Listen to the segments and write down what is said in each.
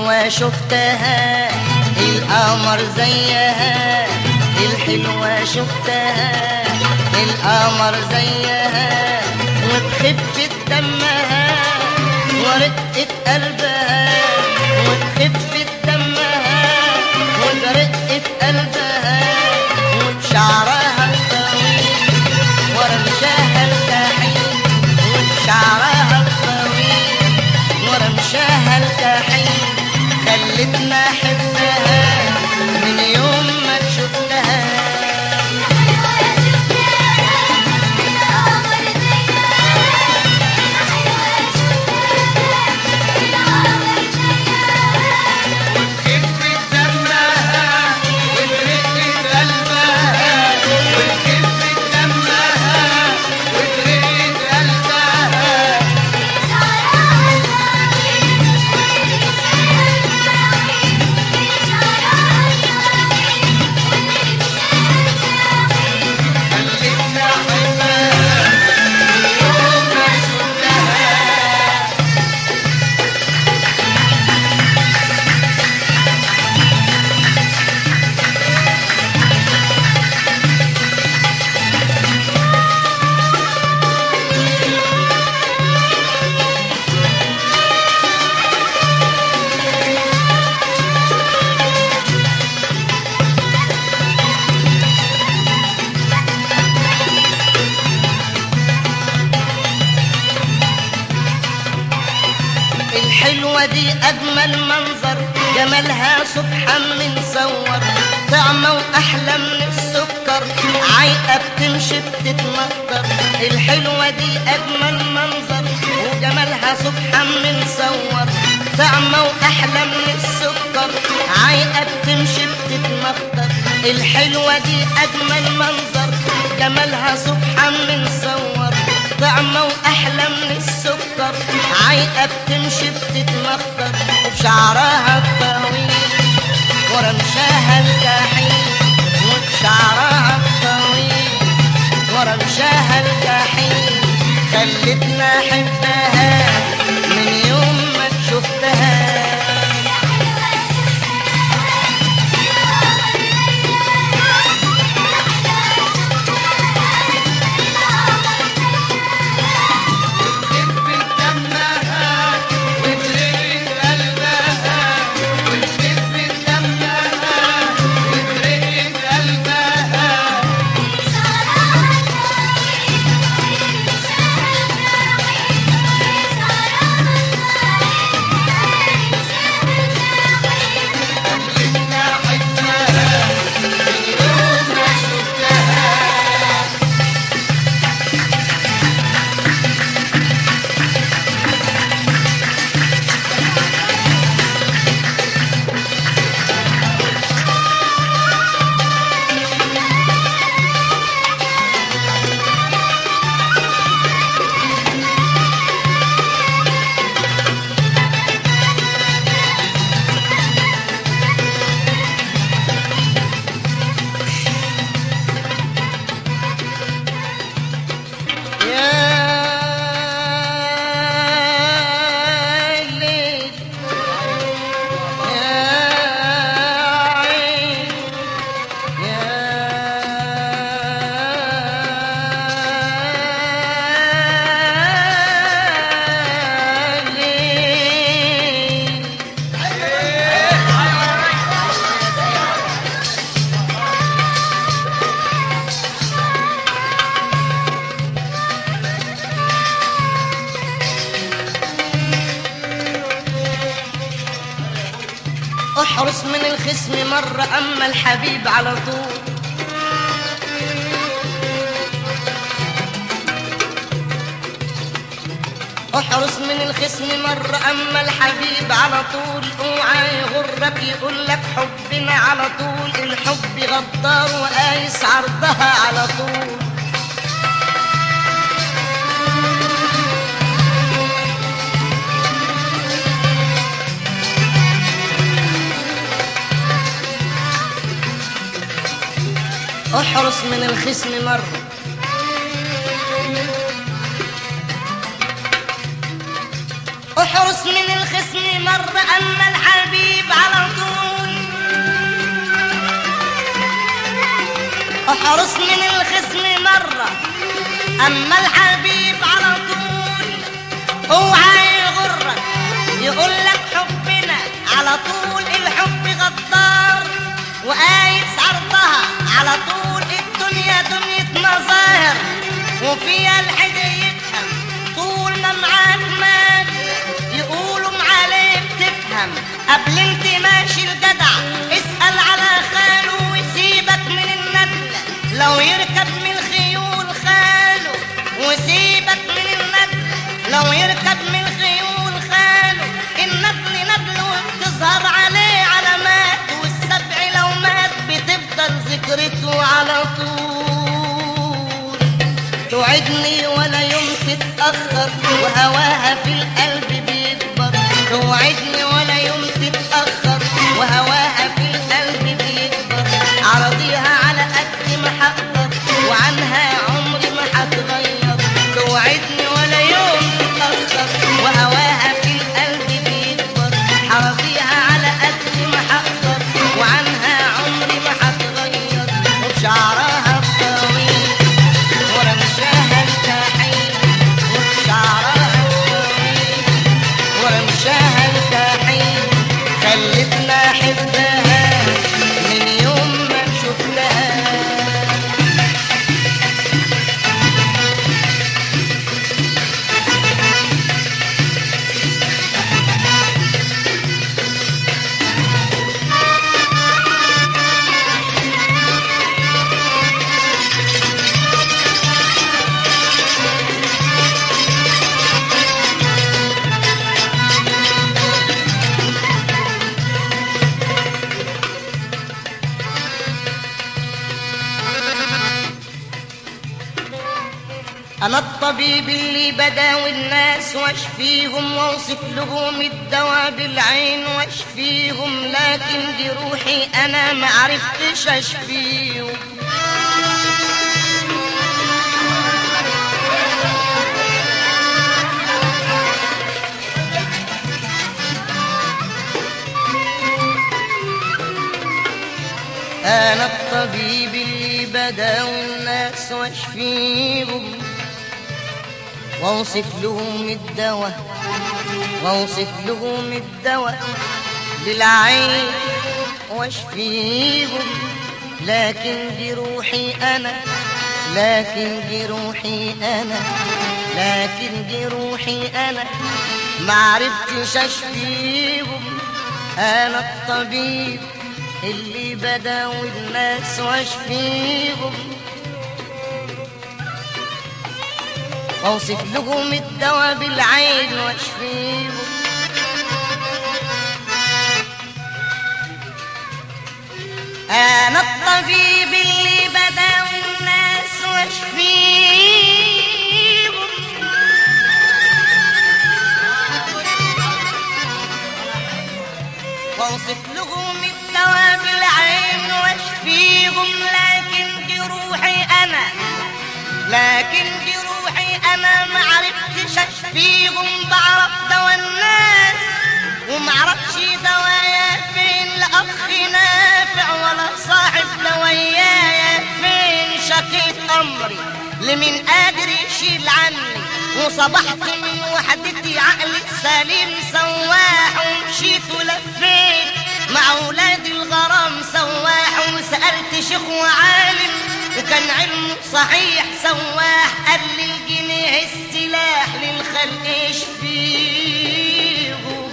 الحلوة شفتها القمر زيها الحلوة شفتها القمر زيها وبخفة دمها ورقة قلبها وبخفة دمها وبرقة قلبها وبشعرها الطويل ورمشها الكحيل وبشعرها الطويل ورمشها الكحيل خلتنا احبها من يوم ما شفتها خفة دمها وبرقة قلبها وخفة دمها وبرقة قلبها خلتنا احبها من يوم ما شفتها الحلوة دي أجمل منظر جمالها سبحان من صور طعمة وأحلى من السكر عايقة بتمشي بتتمطر الحلوة دي أجمل منظر وجمالها سبحان من صور طعمة وأحلى من السكر عايقة بتمشي بتتمطر الحلوة دي أجمل منظر جمالها سبحان من صور طعمة وأحلى من السكر عايقة بتمشي بتتمخطر وبشعرها الطويل ورمشاها الجحيم وبشعرها الطويل ورمشاها الجحيم خلتنا أحبها من يوم ما شفتها خفة دمها وبرقة قلبها وخفة دمها وبرقة قلبها خلتنا احبها من يوم ما شفتها يا ليل يا عين يا ليل احرس من الخصم مرة أما الحبيب على طول احرس من الخصم مرة أما الحبيب على طول اوعى يغرك يقول لك حبنا على طول الحب غدار وقايس عرضها على طول احرس من الخصم مرة احرس من الخصم مر أما الحبيب على طول احرص من الخصم مرة أما الحبيب على طول اوعى يغرك يقول لك حبنا على طول الحب غدار وقايس عرضها على طول الدنيا دنيا مظاهر وفيها الحد يفهم طول ما معاك مال يقولوا معاليك تفهم قبل انت ماشي الجدع اسأل على خاله ويسيبك من الندل لو يركب من الخيول خاله وسيبك من الندل لو يركب من الخيول خاله الندل ندل وبتظهر عليه علامات والسبع لو مات بتفضل ذكرته على طول توعدني ولا يوم تتأخر وهواها في القلب بيكبر توعدني ولا يوم تتأخر وهواها في القلب بيكبر عرضيها على قد ما هقدر وعنها عمري ما هتغير توعدني ولا يوم تتأخر وهواها في القلب بيكبر عرضيها على قد ما هقدر وعنها عمري ما هتغير وبشعرها الطويل ورمشاها الكحيل وبشعرها الطويل ورمشاها الكحيل خلتنا احبها من يوم ما شفناها أنا الطبيب اللي بداوي الناس واشفيهم واوصف لهم الدواء بالعين واشفيهم لكن جروحي أنا ما عرفتش أشفيهم أنا الطبيب اللي بداوي الناس واشفيهم واوصف لهم الدواء واوصف لهم الدواء بالعين واشفيهم لكن جروحي أنا لكن جروحي أنا لكن جروحي أنا ما عرفتش أشفيهم أنا الطبيب اللي بداوي الناس واشفيهم واوصف لهم الدواء بالعين واشفيهم انا الطبيب اللي بداوي الناس واشفيهم واوصف لهم الدواء بالعين واشفيهم لكن جروحي انا لكن جروحي انا ما عرفتش اشفيهم بعرف دوا الناس وما عرفش دوايا فين لاخ نافع ولا صاحب دوايايا فين شكيت امري لمن قادر يشيل عني وصبحت من وحدتي عقلي سليم سواح ومشيت ولفيت مع اولاد الغرام سواح وسالت شيخ وعالم وكان علمه صحيح سواح قال لي الجنيه السلاح للخلق يشفيهم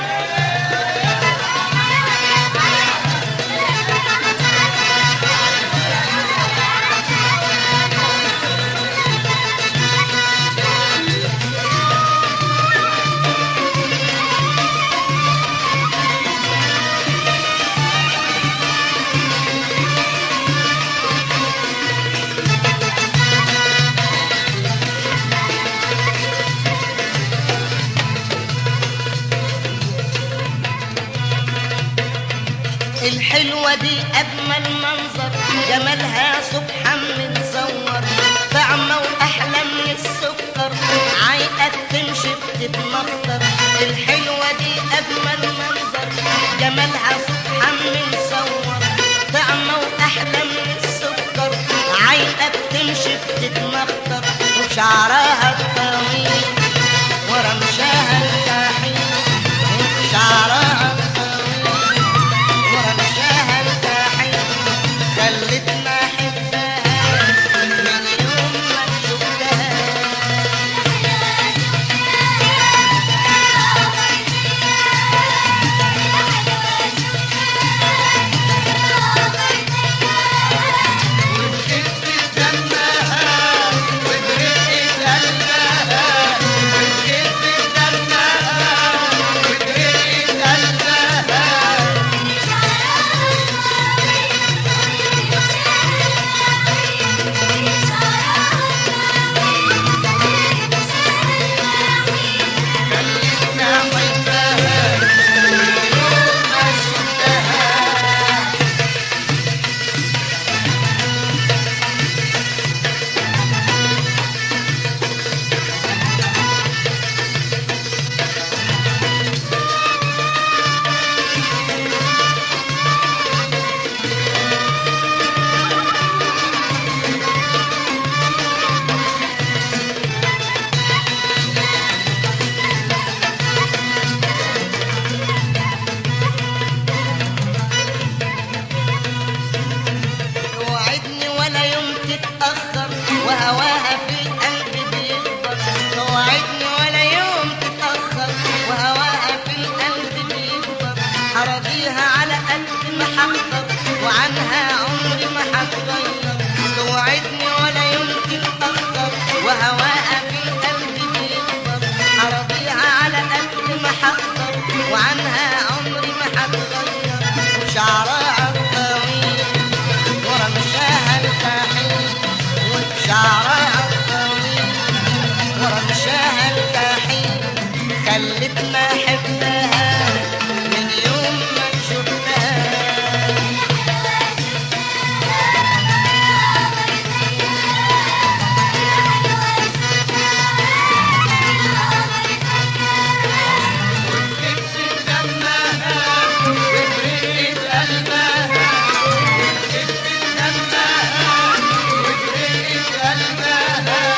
الحلوة دي أجمل منظر جمالها سبحان من صور طعمة وأحلى من السكر عايقة تمشي بتتمخطر الحلوة دي أجمل جمالها سبحان من صور طعمة وأحلى من السكر عايقة بتمشي بتتمخطر وشعرها الطويل ورمشها الكحيل وشعرها الطويل ورمشها الكحيل خلتنا أحبها من يوم ما شفتها وتخف دمها وترق قلبها وتخف دمها وترق قلبها خلتنا أحبها من يوم ما شفتها توعدني ولا يوم تتأخر وهواها في القلب بيكبر توعدني ولا يوم تتأخر وهواها في القلب بيكبر هرضيها على قلب ما حقدر وعنها عمري ما هتغير توعدني ولا يوم تتأخر وهواها في القلب بيكبر هرضيها على قلب ما حقدر وعنها عمري ما هتغير وشعرها الطويل ورمشاها الكحيل وشعرها الطويل ورمشاها الكحيل خلتنا احبها من يوم ما شفتها وتخف دمها وترق قلبها وتخف دمها وترق قلبها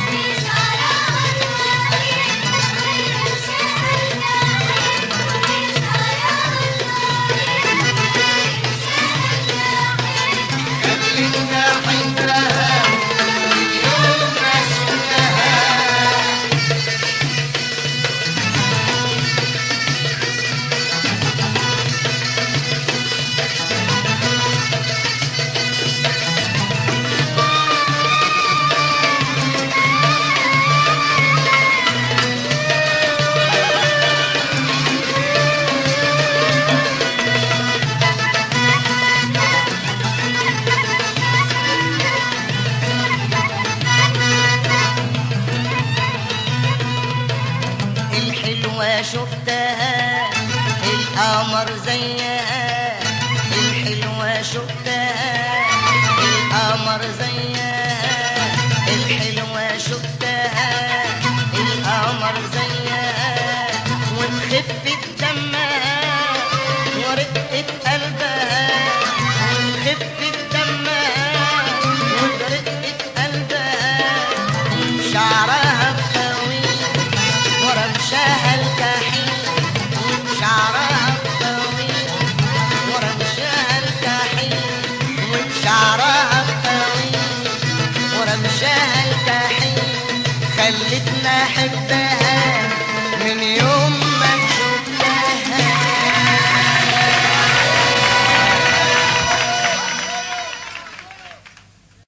خلتنا أحبها من يوم ما شفتها الحلوة شفتها القمر زيها الحلوة شفتها القمر زيها الحلوة شفتها القمر زيها وخفة دمها ورقة قلبها وخفة دمها ورقة قلبها شعرها الطويل ورمشاها الكحيل وشعرها الطويل ورمشاها الكحيل وشعرها الطويل ورمشاها الكحيل خلتنا حبة